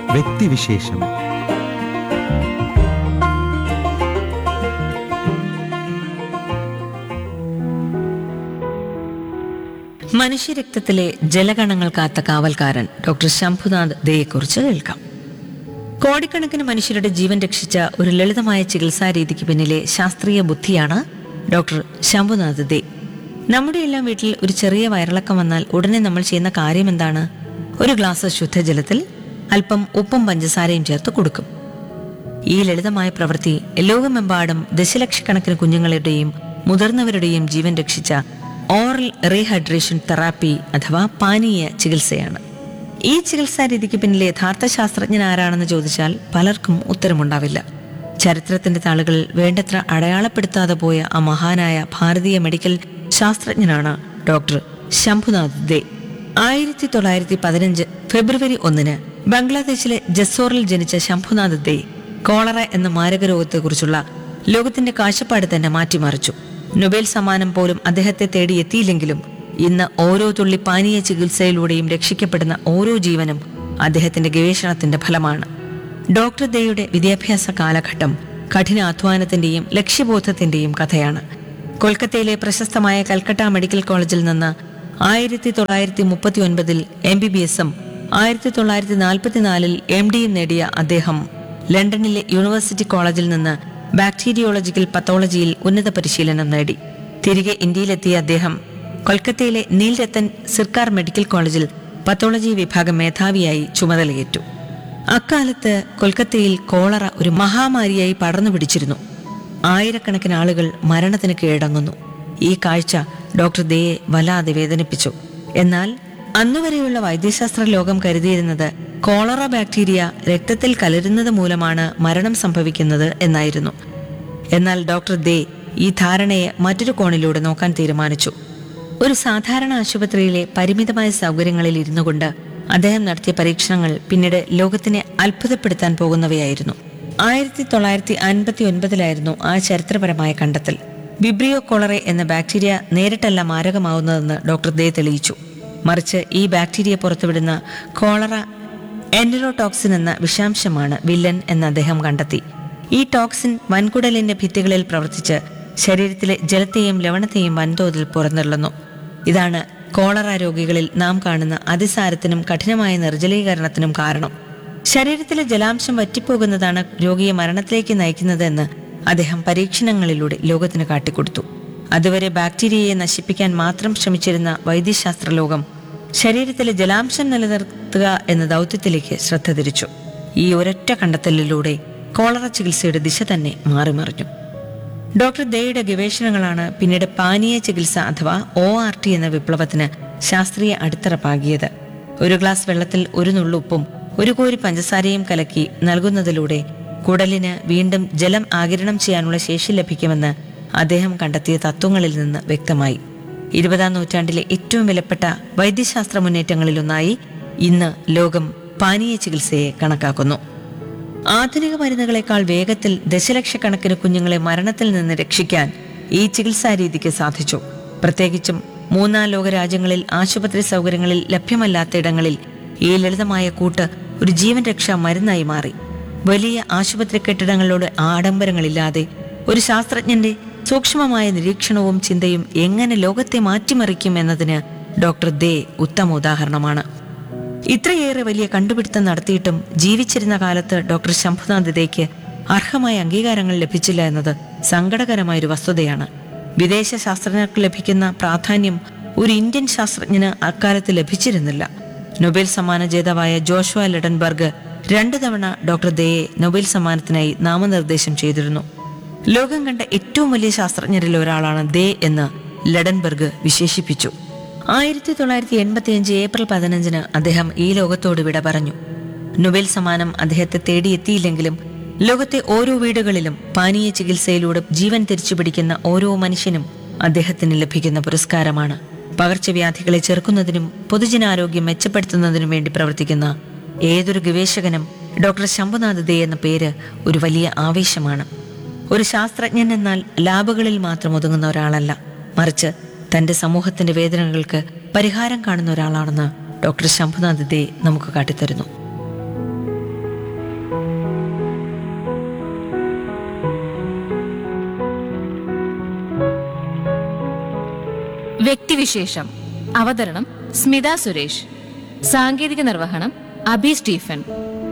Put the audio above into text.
വ്യക്തിവിശേഷം മനുഷ്യരക്തത്തിലെ ജലകണങ്ങൾ കാത്ത കാവൽക്കാരൻ ഡോക്ടർ ശംഭുനാഥ് ദയെക്കുറിച്ച് കേൾക്കാം കോടിക്കണക്കിന് മനുഷ്യരുടെ ജീവൻ രക്ഷിച്ച ഒരു ലളിതമായ ചികിത്സാ രീതിക്ക് പിന്നിലെ ശാസ്ത്രീയ ബുദ്ധിയാണ് ഡോക്ടർ ശംഭുനാഥ് ദേ നമ്മുടെ എല്ലാം വീട്ടിൽ ഒരു ചെറിയ വയറിളക്കം വന്നാൽ ഉടനെ നമ്മൾ ചെയ്യുന്ന കാര്യം എന്താണ് ഒരു ഗ്ലാസ് ശുദ്ധജലത്തിൽ അല്പം ഉപ്പും പഞ്ചസാരയും ചേർത്ത് കൊടുക്കും ഈ ലളിതമായ പ്രവൃത്തി ലോകമെമ്പാടും ദശലക്ഷക്കണക്കിന് കുഞ്ഞുങ്ങളുടെയും മുതിർന്നവരുടെയും ജീവൻ രക്ഷിച്ച ഓറൽ റീഹൈഡ്രേഷൻ തെറാപ്പി അഥവാ പാനീയ ചികിത്സയാണ് ഈ ചികിത്സാ രീതിക്ക് പിന്നിലെ യഥാർത്ഥ ശാസ്ത്രജ്ഞൻ ആരാണെന്ന് ചോദിച്ചാൽ പലർക്കും ഉത്തരമുണ്ടാവില്ല ചരിത്രത്തിന്റെ താളുകളിൽ വേണ്ടത്ര അടയാളപ്പെടുത്താതെ പോയ ആ മഹാനായ ഭാരതീയ മെഡിക്കൽ ശാസ്ത്രജ്ഞനാണ് ഡോക്ടർ ശംഭുനാഥ് ദേ ആയിരത്തി തൊള്ളായിരത്തി പതിനഞ്ച് ഫെബ്രുവരി ഒന്നിന് ബംഗ്ലാദേശിലെ ജസോറിൽ ജനിച്ച ശംഭുനാഥ് ദേ കോളറ എന്ന മാരകരോഗത്തെക്കുറിച്ചുള്ള ലോകത്തിന്റെ കാഴ്ചപ്പാട് തന്നെ മാറ്റിമറിച്ചു നൊബേൽ സമ്മാനം പോലും അദ്ദേഹത്തെ തേടി എത്തിയില്ലെങ്കിലും ഇന്ന് ഓരോ തുള്ളി പാനീയ ചികിത്സയിലൂടെയും രക്ഷിക്കപ്പെടുന്ന ഓരോ ജീവനും അദ്ദേഹത്തിന്റെ ഗവേഷണത്തിന്റെ ഫലമാണ് ഡോക്ടർ ദയുടെ വിദ്യാഭ്യാസ കാലഘട്ടം കഠിനാധ്വാനത്തിന്റെയും ലക്ഷ്യബോധത്തിന്റെയും കഥയാണ് കൊൽക്കത്തയിലെ പ്രശസ്തമായ കൽക്കട്ട മെഡിക്കൽ കോളേജിൽ നിന്ന് ആയിരത്തി തൊള്ളായിരത്തി മുപ്പത്തി ഒൻപതിൽ എം ബി ബി എസും ആയിരത്തി തൊള്ളായിരത്തി നാൽപ്പത്തിനാലിൽ എം ഡിയും നേടിയ അദ്ദേഹം ലണ്ടനിലെ യൂണിവേഴ്സിറ്റി കോളേജിൽ നിന്ന് ബാക്ടീരിയോളജിക്കൽ പത്തോളജിയിൽ ഉന്നത പരിശീലനം നേടി തിരികെ ഇന്ത്യയിലെത്തിയ അദ്ദേഹം കൊൽക്കത്തയിലെ നീൽരത്തൻ സർക്കാർ മെഡിക്കൽ കോളേജിൽ പത്തോളജി വിഭാഗം മേധാവിയായി ചുമതലയേറ്റു അക്കാലത്ത് കൊൽക്കത്തയിൽ കോളറ ഒരു മഹാമാരിയായി പടർന്നു പിടിച്ചിരുന്നു ആയിരക്കണക്കിന് ആളുകൾ മരണത്തിന് കീഴടങ്ങുന്നു ഈ കാഴ്ച ഡോക്ടർ ദയെ വല്ലാതെ വേദനിപ്പിച്ചു എന്നാൽ അന്നുവരെയുള്ള വൈദ്യശാസ്ത്ര ലോകം കരുതിയിരുന്നത് കോളറ ബാക്ടീരിയ രക്തത്തിൽ കലരുന്നത് മൂലമാണ് മരണം സംഭവിക്കുന്നത് എന്നായിരുന്നു എന്നാൽ ഡോക്ടർ ദേ ഈ ധാരണയെ മറ്റൊരു കോണിലൂടെ നോക്കാൻ തീരുമാനിച്ചു ഒരു സാധാരണ ആശുപത്രിയിലെ പരിമിതമായ സൗകര്യങ്ങളിൽ ഇരുന്നു കൊണ്ട് അദ്ദേഹം നടത്തിയ പരീക്ഷണങ്ങൾ പിന്നീട് ലോകത്തിനെ അത്ഭുതപ്പെടുത്താൻ പോകുന്നവയായിരുന്നു ആയിരത്തി തൊള്ളായിരത്തി അൻപത്തി ഒൻപതിലായിരുന്നു ആ ചരിത്രപരമായ കണ്ടെത്തൽ വിബ്രിയോ കോളറെ എന്ന ബാക്ടീരിയ നേരിട്ടല്ല മാരകമാവുന്നതെന്ന് ഡോക്ടർ ദേ തെളിയിച്ചു മറിച്ച് ഈ ബാക്ടീരിയ പുറത്തുവിടുന്ന കോളറ എൻഡറോടോക്സിൻ എന്ന വിഷാംശമാണ് വില്ലൻ എന്ന് അദ്ദേഹം കണ്ടെത്തി ഈ ടോക്സിൻ വൻകുടലിന്റെ ഭിത്തികളിൽ പ്രവർത്തിച്ച് ശരീരത്തിലെ ജലത്തെയും ലവണത്തെയും വൻതോതിൽ പുറന്തള്ളുന്നു ഇതാണ് കോളറ രോഗികളിൽ നാം കാണുന്ന അതിസാരത്തിനും കഠിനമായ നിർജ്ജലീകരണത്തിനും കാരണം ശരീരത്തിലെ ജലാംശം വറ്റിപ്പോകുന്നതാണ് രോഗിയെ മരണത്തിലേക്ക് നയിക്കുന്നതെന്ന് അദ്ദേഹം പരീക്ഷണങ്ങളിലൂടെ ലോകത്തിന് കാട്ടിക്കൊടുത്തു അതുവരെ ബാക്ടീരിയയെ നശിപ്പിക്കാൻ മാത്രം ശ്രമിച്ചിരുന്ന വൈദ്യശാസ്ത്ര ലോകം ശരീരത്തിലെ ജലാംശം നിലനിർത്തുക എന്ന ദൗത്യത്തിലേക്ക് ശ്രദ്ധ തിരിച്ചു ഈ ഒരൊറ്റ കണ്ടെത്തലിലൂടെ കോളറ ചികിത്സയുടെ ദിശ തന്നെ മാറിമറിഞ്ഞു ഡോക്ടർ ദയുടെ ഗവേഷണങ്ങളാണ് പിന്നീട് പാനീയ ചികിത്സ അഥവാ ഒ ആർ ടി എന്ന വിപ്ലവത്തിന് ശാസ്ത്രീയ അടിത്തറ പാകിയത് ഒരു ഗ്ലാസ് വെള്ളത്തിൽ ഒരു നുള്ളുപ്പും ഒരു കോരി പഞ്ചസാരയും കലക്കി നൽകുന്നതിലൂടെ കുടലിന് വീണ്ടും ജലം ആകിരണം ചെയ്യാനുള്ള ശേഷി ലഭിക്കുമെന്ന് അദ്ദേഹം കണ്ടെത്തിയ തത്വങ്ങളിൽ നിന്ന് വ്യക്തമായി ഇരുപതാം നൂറ്റാണ്ടിലെ ഏറ്റവും വിലപ്പെട്ട വൈദ്യശാസ്ത്ര മുന്നേറ്റങ്ങളിലൊന്നായി ഇന്ന് ലോകം പാനീയ ചികിത്സയെ കണക്കാക്കുന്നു ആധുനിക മരുന്നുകളെക്കാൾ വേഗത്തിൽ ദശലക്ഷക്കണക്കിന് കുഞ്ഞുങ്ങളെ മരണത്തിൽ നിന്ന് രക്ഷിക്കാൻ ഈ ചികിത്സാ രീതിക്ക് സാധിച്ചു പ്രത്യേകിച്ചും മൂന്നാം ലോക രാജ്യങ്ങളിൽ ആശുപത്രി സൗകര്യങ്ങളിൽ ലഭ്യമല്ലാത്ത ഇടങ്ങളിൽ ഈ ലളിതമായ കൂട്ട് ഒരു ജീവൻ രക്ഷാ മരുന്നായി മാറി വലിയ ആശുപത്രി കെട്ടിടങ്ങളോട് ആഡംബരങ്ങളില്ലാതെ ഒരു ശാസ്ത്രജ്ഞന്റെ സൂക്ഷ്മമായ നിരീക്ഷണവും ചിന്തയും എങ്ങനെ ലോകത്തെ മാറ്റിമറിക്കും എന്നതിന് ഡോക്ടർ ദേ ഉത്തമ ഉദാഹരണമാണ് ഇത്രയേറെ വലിയ കണ്ടുപിടുത്തം നടത്തിയിട്ടും ജീവിച്ചിരുന്ന കാലത്ത് ഡോക്ടർ ശംഭുനാഥ് ദേക്ക് അർഹമായ അംഗീകാരങ്ങൾ ലഭിച്ചില്ല എന്നത് സങ്കടകരമായ ഒരു വസ്തുതയാണ് വിദേശ ശാസ്ത്രജ്ഞർക്ക് ലഭിക്കുന്ന പ്രാധാന്യം ഒരു ഇന്ത്യൻ ശാസ്ത്രജ്ഞന് അക്കാലത്ത് ലഭിച്ചിരുന്നില്ല നൊബേൽ സമ്മാന ജേതാവായ ജോഷ്വ ലെഡൻബർഗ് രണ്ടു തവണ ഡോക്ടർ ദയെ നൊബേൽ സമ്മാനത്തിനായി നാമനിർദ്ദേശം ചെയ്തിരുന്നു ലോകം കണ്ട ഏറ്റവും വലിയ ശാസ്ത്രജ്ഞരിൽ ഒരാളാണ് ദേ എന്ന് ലഡൻബർഗ് വിശേഷിപ്പിച്ചു ആയിരത്തി തൊള്ളായിരത്തി എൺപത്തി അഞ്ച് ഏപ്രിൽ പതിനഞ്ചിന് അദ്ദേഹം ഈ ലോകത്തോട് വിട പറഞ്ഞു നൊബേൽ സമ്മാനം അദ്ദേഹത്തെ തേടിയെത്തിയില്ലെങ്കിലും ലോകത്തെ ഓരോ വീടുകളിലും പാനീയ ചികിത്സയിലൂടെ ജീവൻ തിരിച്ചുപിടിക്കുന്ന ഓരോ മനുഷ്യനും അദ്ദേഹത്തിന് ലഭിക്കുന്ന പുരസ്കാരമാണ് പകർച്ചവ്യാധികളെ ചെറുക്കുന്നതിനും പൊതുജനാരോഗ്യം മെച്ചപ്പെടുത്തുന്നതിനും വേണ്ടി പ്രവർത്തിക്കുന്ന ഏതൊരു ഗവേഷകനും ഡോക്ടർ ശംഭുനാഥ് ദേ എന്ന പേര് ഒരു വലിയ ആവേശമാണ് ഒരു ശാസ്ത്രജ്ഞൻ എന്നാൽ ലാബുകളിൽ മാത്രം ഒതുങ്ങുന്ന ഒരാളല്ല മറിച്ച് തന്റെ സമൂഹത്തിന്റെ വേദനകൾക്ക് പരിഹാരം കാണുന്ന ഒരാളാണെന്ന് ഡോക്ടർ ശംഭുനാഥ് ദേ നമുക്ക് കാട്ടിത്തരുന്നു വ്യക്തിവിശേഷം അവതരണം സ്മിത സുരേഷ് സാങ്കേതിക നിർവഹണം അബി സ്റ്റീഫൻ